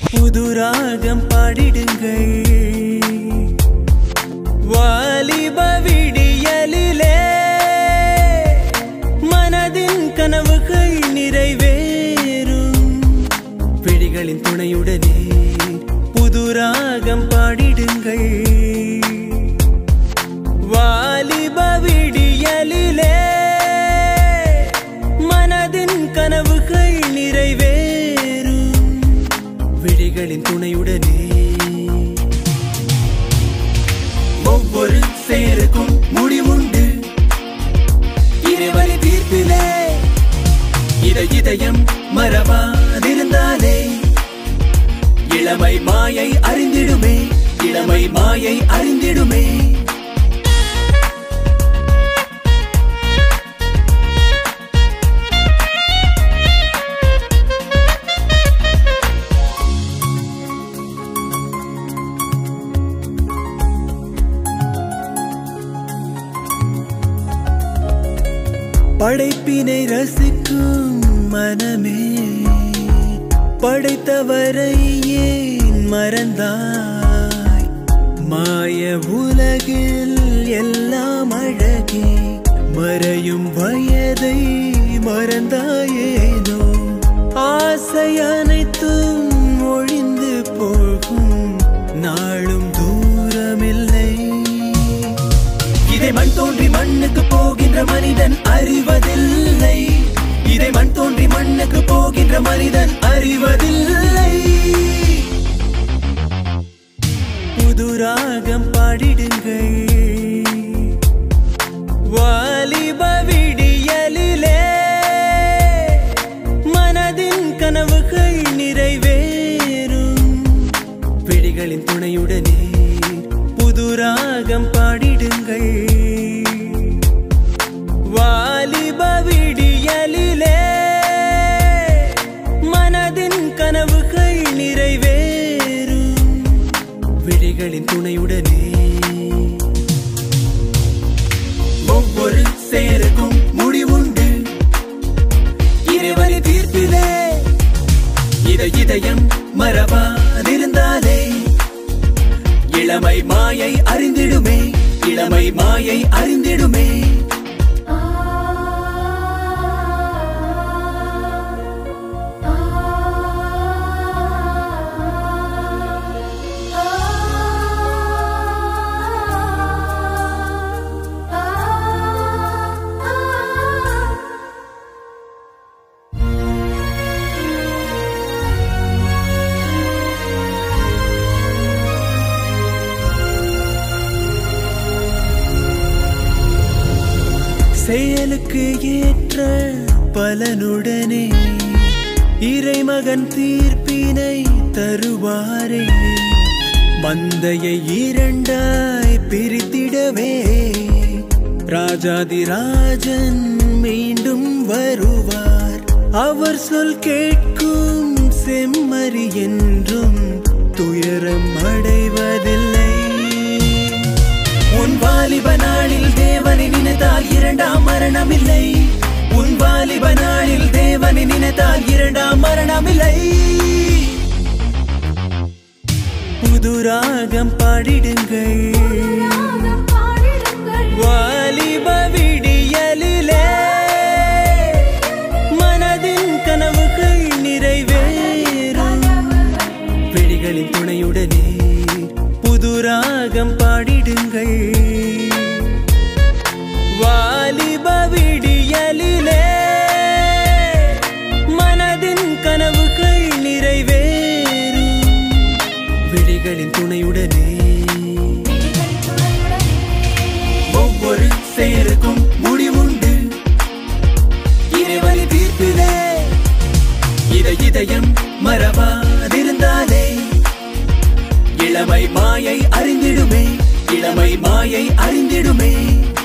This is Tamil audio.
புது ராகம் பாடிடுங்கள் வாலிப விடியலிலே மனதின் கனவுகள் நிறைவேறும் விழிகளின் துணையுடனே புது ராகம் பாடிடுங்கள் வாலிப விடியலிலே மனதின் கனவுகள் நிறைவேறும் விழிகளின் துணையுடனே ஒவ்வொரு செயலுக்கும் முடிவுண்டு இறைவனை தீர்ப்பிலே இத இதயம் மறவாதிருந்தாலே இளமை மாயை அறிந்திடுமே இளமை மாயை அறிந்திடுமே படைப்பினை ரசிக்கும் மனமே படைத்தவரை ஏன் மறந்தாய் மாய உலகில் எல்லாம் அழகே மறையும் வயதை மறந்தாயேனோ ஆசை அனைத்தும் ஒழிந்து போகும் நாளும் தூரமில்லை இதை மண் தோன்றி மண்ணுக்கு போகின்ற மனிதன் அறிவதில்லை இதை மண் தோன்றி மண்ணுக்கு போகின்ற மனிதன் அறிவதில்லை புது ராகம் பாடிடுங்கள் வாலிப விடியலிலே மனதின் கனவுகள் நிறைவேறும் விழிகளின் துணையுடனே புது ராகம் பாடிடுங்கள் வாலிப விடியலிலே மனதின் கனவுகள் நிறைவேறும் விழிகளின் துணையுடனே ஒவ்வொரு செயலுக்கும் முடிவுண்டு இறைவனை தீர்ப்பிலே இத இதயம் மறவாதிருந்தாலே இளமை மாயை அறிந்திடுமே இளமை மாயை அறிந்திடுமே செயலுக்கு ஏற்ற பலனுடனே இறைமகன் தீர்ப்பினை தருவாரே மந்தையை இரண்டாய் பிரித்திடவே ராஜாதிராஜன் மீண்டும் வருவார் அவர் சொல் கேட்கும் செம்மறி என்றும் துயரம் அடைவதில்லை உன் வாலிப நாளில் தேவனை நினைத்தால் இரண்டாம் மரணம் இல்லை உன் வாலிப நாளில் தேவனை நினைத்தால் இரண்டாம் மரணம் இல்லை புது ராகம் பாடிடுங்கள் வாலிப விடியலிலே மனதின் கனவுகள் நிறைவேறும் விழிகளின் துணையுடனே புது ராகம் பாடிடுங்கள் வாலிப விடியலிலே மனதின் கனவுகள் நிறைவேறும் விழிகளின் துணையுடனே ஒவ்வொரு செயலுக்கும் முடிவுண்டு இறைவனை தீர்ப்பிலே இத இதயம் மறவாதிருந்தாலே இளமை மாயை அறிந்திடுமே இளமை மாயை அறிந்திடுமே